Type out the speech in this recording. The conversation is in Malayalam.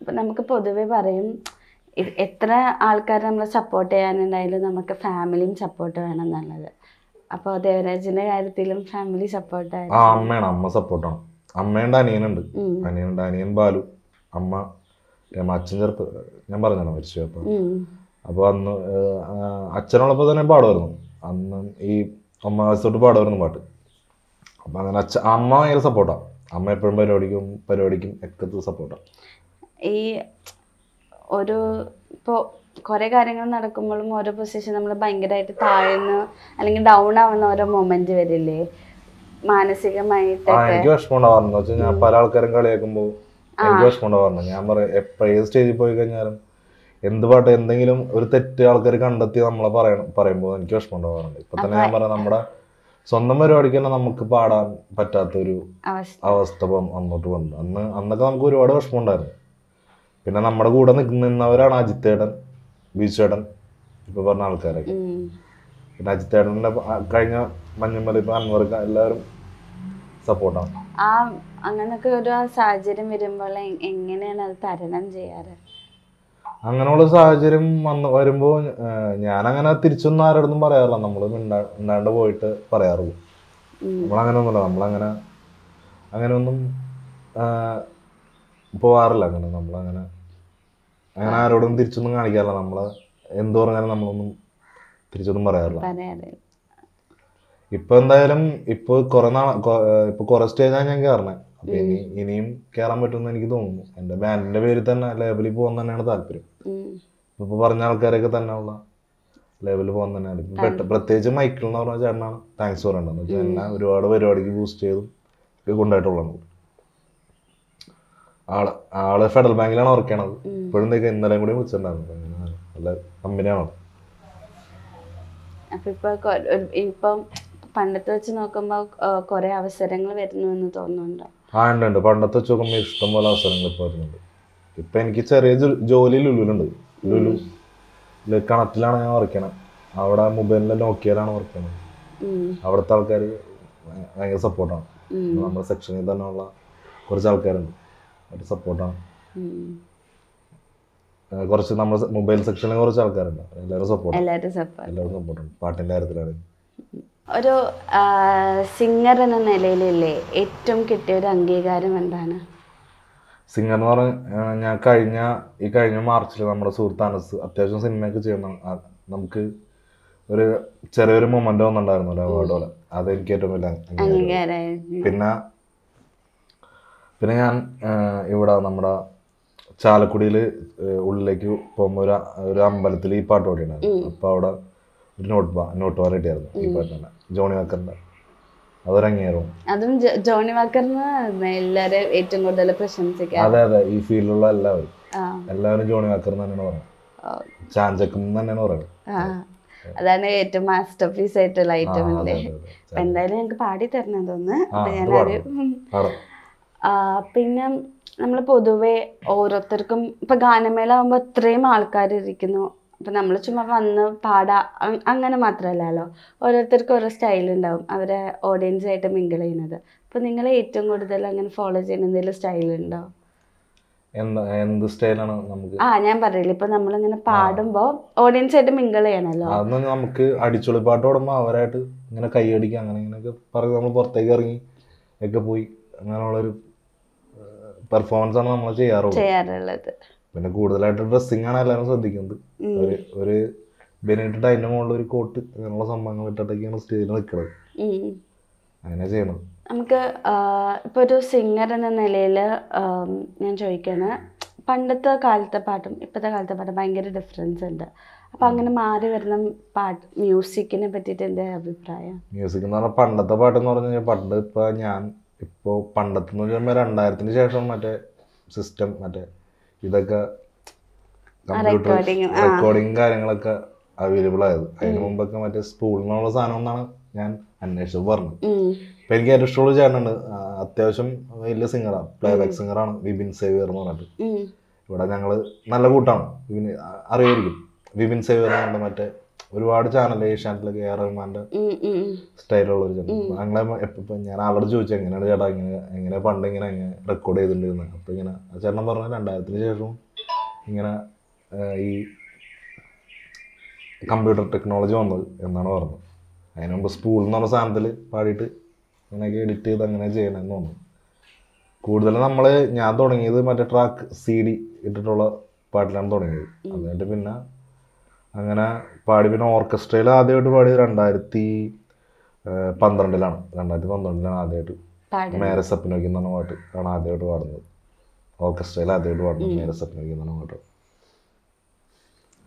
ഇപ്പം നമുക്ക് പൊതുവെ പറയും ഇത് എത്ര ആൾക്കാർ നമ്മളെ സപ്പോർട്ട് ചെയ്യാനുണ്ടായാലും നമുക്ക് ഫാമിലിയും സപ്പോർട്ട് വേണം എന്നുള്ളത് അപ്പോൾ ദേവരാജിന്റെ കാര്യത്തിലും ഫാമിലി ആ സപ്പോർട്ടായിരുന്നു അമ്മയാണ് അമ്മ സപ്പോർട്ടാണ് അമ്മയുണ്ട് അനിയനുണ്ട് അനിയനുണ്ട് അനിയൻ ബാലു അമ്മ രമ അച്ഛൻ ചെറുപ്പം ഞാൻ പറഞ്ഞാണ് മരിച്ചു അപ്പോൾ അപ്പോൾ അന്ന് ഏഹ്, ആ, അച്ഛനുള്ളപ്പോൾ തന്നെ പാടുമായിരുന്നു അന്ന് ഈ ഒമ്പതാം വയസ്സ് തൊട്ട് പാടുമായിരുന്നു പാട്ട് അപ്പം അങ്ങനെ അച്ഛൻ അമ്മ ഭയങ്കര സപ്പോർട്ടാണ് അമ്മ എപ്പോഴും പരിപാടിക്കും പരിപാടിക്കും ഒക്കെ സപ്പോർട്ടാണ് ഈ ഒരു ഇപ്പോൾ കുറേ കാര്യങ്ങൾ നടക്കുമ്പോഴും ഓരോ പൊസിഷൻ നമ്മൾ ഭയങ്കരമായിട്ട് താഴ്ന്ന് അല്ലെങ്കിൽ ഡൗൺ ആവുന്ന ഓരോ മൊമെന്റ് വരില്ലേ ആ മാനസികമായിട്ടൊക്കെ എനിക്ക് വിഷമം ഉണ്ടാവാറുണ്ട് വെച്ചാൽ ഞാൻ പല ആൾക്കാരും കളിയാക്കുമ്പോൾ എനിക്ക് വിഷമം ഉണ്ടാവാറുണ്ട് ഞാൻ പറയും എപ്പോൾ ഏത് സ്റ്റേജിൽ പോയി കഴിഞ്ഞാലും എന്ത് പാട്ട് എന്തെങ്കിലും ഒരു തെറ്റ് ആൾക്കാർ കണ്ടെത്തി നമ്മളെ പറയണം പറയുമ്പോൾ എനിക്ക് വിഷമം ഉണ്ടാവാറുണ്ട് ഇപ്പൊ തന്നെ ഞാൻ പറയാം നമ്മുടെ സ്വന്തം പരിപാടിക്ക് തന്നെ നമുക്ക് പാടാൻ പറ്റാത്തൊരു അവസ്ഥ അവസ്ഥ ഇപ്പം അന്നോട്ട് വന്നു അന്ന് അന്നൊക്കെ നമുക്ക് ഒരുപാട് വിഷമം ഉണ്ടായിരുന്നു പിന്നെ നമ്മുടെ കൂടെ നിൽക്കുന്ന നിന്നവരാണ് അജിത്തേടൻ ബീച്ചേടൻ ഇപ്പൊ പറഞ്ഞ ആൾക്കാരൊക്കെ ഉം. പിന്നെ അജിത്തേടൻ്റെ കഴിഞ്ഞ മഞ്ഞമ്മൽ ഇപ്പൊ അൻവർക്ക് എല്ലാവരും സപ്പോർട്ടാണ് ആ അങ്ങനൊക്കെ ഒരു ആ സാഹചര്യം വരുമ്പോൾ എ- എങ്ങനെയാണ് അത് തരണം ചെയ്യാറ് അങ്ങനെയുള്ള സാഹചര്യം വന്ന് വരുമ്പോൾ ഞാനങ്ങനെ തിരിച്ചൊന്നും ആരോടൊന്നും പറയാറില്ല നമ്മൾ മിണ്ടാ മിണ്ടാണ്ട് പോയിട്ട് പറയാറുള്ളൂ ഉം. നമ്മളങ്ങനെ ഒന്നുമില്ല നമ്മളങ്ങനെ അങ്ങനെ ഒന്നും ആ, പോവാറില്ല അങ്ങനെ നമ്മളങ്ങനെ അങ്ങനെ ആരോടും തിരിച്ചൊന്നും കാണിക്കാറില്ല നമ്മളെ എന്ത് പറഞ്ഞാലും നമ്മളൊന്നും തിരിച്ചൊന്നും പറയാറില്ല പറയാറ് ഇപ്പൊ എന്തായാലും ഇപ്പൊ കുറെ നാൾ ഇപ്പൊ കുറെ സ്റ്റേജാണ് ഞാൻ കയറണേ അപ്പൊ ഇനി ഇനിയും കയറാൻ പറ്റുമെന്ന് എനിക്ക് തോന്നുന്നു എന്റെ ബാൻഡിന്റെ പേരിൽ തന്നെ ലേബലിൽ പോകാൻ തന്നെയാണ് താല്പര്യം ഉം. ഇപ്പൊ പറഞ്ഞ ആൾക്കാരൊക്കെ തന്നെ ഉള്ള ലെവലിൽ പോകാൻ തന്നെയാണ് ഇപ്പൊ പെട്ട- പ്രത്യേകിച്ച് മൈക്കിൾ എന്ന് പറഞ്ഞ ചേട്ടനാണ് താങ്ക്സ് പറയേണ്ടത് വെച്ചാൽ എന്നെ ഒരുപാട് പരിപാടിക്ക് ബൂസ്റ്റ് ചെയ്തും ഒക്കെ കൊണ്ടായിട്ടുള്ളത് ആള് ആള് ഫെഡറൽ ബാങ്കിലാണ് വർക്ക് ചെയ്യണത് ഇപ്പോഴും ഇതൊക്കെ ഇന്നലെയും കൂടി വിളിച്ചിട്ടുണ്ടായിരുന്നു അങ്ങനെ നല്ല കമ്പനിയാണ് അപ്പൊ ഇപ്പൊ കൊ- ഒരു- ഇപ്പം പണ്ടത്തെ വെച്ച് നോക്കുമ്പോ കുറെ അവസരങ്ങൾ വരുന്നു എന്ന് തോന്നുന്നുണ്ടോ ആ ഉണ്ട് ഉണ്ട് പണ്ടത്തെ വെച്ച് നോക്കുമ്പോൾ ഇഷ്ടംപോലെ അവസരങ്ങൾ ഇപ്പോൾ വരുന്നുണ്ട് ഇപ്പൊ എനിക്ക് ചെറിയ ജോ- ജോലി ലുലുലുണ്ട് ലുലു ല് കണക്റ്റിലാണ് ഞാൻ വർക്ക് ചെയ്യണത് അവിടെ മൊബൈലിലെ നോക്കിയയിലാണ് വർക്ക് ചെയ്യണത് ഉം. അവിടുത്തെ ആൾക്കാർ ഭയങ്കര സപ്പോർട്ടാണ് ഉം. നമ്മുടെ സെക്ഷനിൽ തന്നെ ഉള്ള കുറച്ച് ആൾക്കാരുണ്ട് അവർ സപ്പോർട്ടാണ് ഉം. കുറച്ച് നമ്മുടെ മൊബൈൽ സെക്ഷനിൽ കുറച്ച് ആൾക്കാരുണ്ട് എല്ലാവരും സപ്പോർട്ട് എല്ലാവരും സപ്പോർട്ട് എല്ലാവരും സപ്പോർട്ടാണ് പാട്ടിൻ്റെ കാര്യത്തിലാണ് ഒരു സിംഗർ എന്ന നിലയിലല്ലേ ഏറ്റവും കിട്ടിയ ഒരു അംഗീകാരം എന്താണ് സിംഗർ എന്ന് പറഞ്ഞാൽ ഞാൻ കഴിഞ്ഞ ഈ കഴിഞ്ഞ മാർച്ചിൽ നമ്മുടെ സുഹൃത്ത് അനസ് അത്യാവശ്യം സിനിമയൊക്കെ ചെയ്യുന്ന ആ- നമുക്ക് ഒരു ചെറിയൊരു മൊമെന്റ് വന്നിട്ടുണ്ടായിരുന്നു ഒരു അവാർഡ് പോലെ അത് എനിക്ക് ഏറ്റവും വലിയ അംഗീകാരം അംഗീകാരമായിരുന്നു പിന്നെ പിന്നെ ഞാൻ ആ, ഇവിടെ നമ്മുടെ ചാലക്കുടിയിൽ ഉള്ളിലേക്ക് പോകുമ്പോൾ ഒരു ഒരു അമ്പലത്തിൽ ഈ പാട്ട് പാടിയിട്ടുണ്ടായിരുന്നു അപ്പോൾ അവിടെ ഒരു നോട്ട് ബാ നോട്ട് ബാർ കിട്ടിയായിരുന്നു ഈ പാട്ട് തന്നെ ജോണി വാക്കറിൻ്റെ അതൊരു അംഗീകാരവും അതും ജോ- ജോണി വാക്കറിന് എല്ലാരും ഏറ്റവും കൂടുതൽ പ്രശംസിക്കാം അതെ അതെ ഈ ഫീൽഡിലുള്ള എല്ലാവരും ആ എല്ലാവരും ജോണി വാക്കർ എന്ന് തന്നെയാണ് പറയുന്നത് ഓ, ചാഞ്ചക്കം എന്ന് തന്നെയാണ് പറയുന്നത് ആ അതാണ് ഏറ്റവും മാസ്റ്റർ പീസ് ആയിട്ടുള്ള ആ, ഐറ്റം അതെ, അല്ലേ അതെ, അതെ. അപ്പൊ എന്തായാലും ഞങ്ങൾക്ക് പാടി തരണം തോന്നുന്നു ആ, അപ്പൊ അത് ഞാനത് പാടാം. പാടാം. ആ, പിന്നെ നമ്മൾ പൊതുവെ ഓരോരുത്തർക്കും ഇപ്പൊ ഗാനമേള ആകുമ്പോൾ ഇത്രയും ആൾക്കാർ ഇരിക്കുന്നു അപ്പൊ നമ്മൾ ചുമ്മാ വന്ന് പാടാ അ- അങ്ങനെ മാത്രമല്ലല്ലോ ഓരോരുത്തർക്കും ഓരോ സ്റ്റൈൽ ഉണ്ടാവും അവരെ ഓഡിയൻസ് ആയിട്ട് മിങ്കിൾ ചെയ്യുന്നത് അപ്പൊ നിങ്ങൾ ഏറ്റവും കൂടുതൽ അങ്ങനെ ഫോളോ ചെയ്യുന്ന എന്തെങ്കിലും സ്റ്റൈൽ ഉണ്ടോ എന്താ എന്ത് സ്റ്റൈലാണ് നമുക്ക് ആ ഞാൻ പറയില്ല ഇപ്പൊ നമ്മളിങ്ങനെ പാടുമ്പോ ഓഡിയൻസ് ആയിട്ട് മിങ്കിൾ ചെയ്യണല്ലോ അതൊന്നും നമുക്ക് അടിച്ചുള്ളി പാട്ട് ഓടുമ്പോൾ അവരായിട്ട് ഇങ്ങനെ കൈയടിക്കുക അങ്ങനെ ഇങ്ങനെയൊക്കെ പറഞ്ഞ് നമ്മൾ പുറത്തേക്ക് ഇറങ്ങി ഒക്കെ പോയി അങ്ങനെയുള്ളൊരു പെർഫോമൻസ് ആണ് നമ്മൾ ചെയ്യാറുള്ളത് ചെയ്യാറുള്ളത് പിന്നെ കൂടുതലായിട്ട് ഡ്രസ്സിങ് ആണ് എല്ലാവരും ശ്രദ്ധിക്കുന്നത് ഒരു ഒരു ബെനിട്ടിട്ട് അതിൻ്റെ മുകളിൽ ഒരു കോട്ട് അങ്ങനെയുള്ള സംഭവങ്ങൾ ഇട്ടിട്ടൊക്കെയാണ് സ്റ്റേജിൽ നിൽക്കുന്നത് ഉം. അങ്ങനെ ചെയ്യണം നമുക്ക് ഇപ്പോൾ ഒരു സിംഗർ എന്ന നിലയിൽ ഞാൻ ചോദിക്കാണ് പണ്ടത്തെ കാലത്തെ പാട്ടും ഇപ്പോഴത്തെ കാലത്തെ പാട്ടും ഭയങ്കര ഡിഫറൻസ് ഉണ്ട് അപ്പം അങ്ങനെ മാറി വരുന്ന പാട്ട് മ്യൂസിക്കിനെ പറ്റിയിട്ട് എൻ്റെ അഭിപ്രായം മ്യൂസിക് എന്ന് പറഞ്ഞാൽ പണ്ടത്തെ പാട്ടെന്ന് പറഞ്ഞു കഴിഞ്ഞാൽ പണ്ട് ഇപ്പോൾ ഞാൻ ഇപ്പോൾ പണ്ടത്തെ എന്ന് പറയുമ്പോൾ രണ്ടായിരത്തിന് ശേഷം മറ്റേ സിസ്റ്റം മറ്റേ ഇതൊക്കെ കമ്പ്യൂട്ടർ recording, ആ. റെക്കോർഡിങ് കാര്യങ്ങളൊക്കെ അവൈലബിൾ ആയത് അതിന് മുമ്പൊക്കെ മറ്റേ സ്പൂളിൽ നിന്നുള്ള സാധനം എന്നാണ് ഞാൻ അന്വേഷിച്ചത് പറഞ്ഞത് ഉം. ഇപ്പം എനിക്ക് ഏറ്റവും ഇഷ്ടമുള്ള ചേട്ടനുണ്ട് ആ, അത്യാവശ്യം വലിയ സിംഗറാണ് പ്ലേ ബാക്ക് സിംഗറാണ് വിപിൻ സേവിയർ എന്ന് പറഞ്ഞിട്ട് ഉം. ഇവിടെ ഞങ്ങൾ നല്ല കൂട്ടാണ് വിപിൻ ആ, അറിയായിരിക്കും വിപിൻ സേവിയർ എന്ന് പറഞ്ഞിട്ട് മറ്റേ ഒരുപാട് ചാനൽ ഏഷ്യാനെറ്റിലൊക്കെ എ ആർ റഹ്മാന്റെ ഉം, ഉം, ഉം. സ്റ്റൈലുള്ള ഒരു ചാനൽ ഞങ്ങളെ എപ്പം ഞാൻ അവിടെ ചോദിച്ചു എങ്ങനെയാണ് ചേട്ടാ ഇങ്ങനെ എങ്ങനെ പണ്ട് ഇങ്ങനെ എങ്ങനെ റെക്കോർഡ് ചെയ്തിട്ടുണ്ടെന്ന് അപ്പൊ ഇങ്ങനെ ആ ചേട്ടൻ പറഞ്ഞു രണ്ടായിരത്തിന് ശേഷം ഇങ്ങനെ ആ, ഈ കമ്പ്യൂട്ടർ ടെക്നോളജി വന്നത് എന്നാണ് പറഞ്ഞത് അതിന് മുമ്പ് സ്പൂൾ എന്ന് പറഞ്ഞ സാധനത്തിൽ പാടിയിട്ട് ഇങ്ങനെയൊക്കെ എഡിറ്റ് ചെയ്ത് അങ്ങനെ ചെയ്യണമെന്ന് തോന്നുന്നു കൂടുതൽ നമ്മൾ ഞാൻ തുടങ്ങിയത് മറ്റേ ട്രാക്ക് സി ഡി ഇട്ടിട്ടുള്ള പാട്ടിലാണ് തുടങ്ങിയത് അത് കഴിഞ്ഞിട്ട് പിന്നെ അങ്ങനെ പാടി പിന്നെ ഓർക്കസ്ട്രയിൽ ആദ്യമായിട്ട് പാടിയത് രണ്ടായിരത്തി ഏഹ്, പന്ത്രണ്ടിലാണ് രണ്ടായിരത്തി പന്ത്രണ്ടിലാണ് ആദ്യമായിട്ട് പാടും മേരെ സപ്നോക്കി എന്ന് പറഞ്ഞ പാട്ട് ആണ് ആദ്യമായിട്ട് പാടുന്നത് ഓർക്കസ്ട്രയിൽ ആദ്യമായിട്ട് പാടുന്നത് മേരെ സപ്നോക്കി എന്ന് പറഞ്ഞ പാട്ട്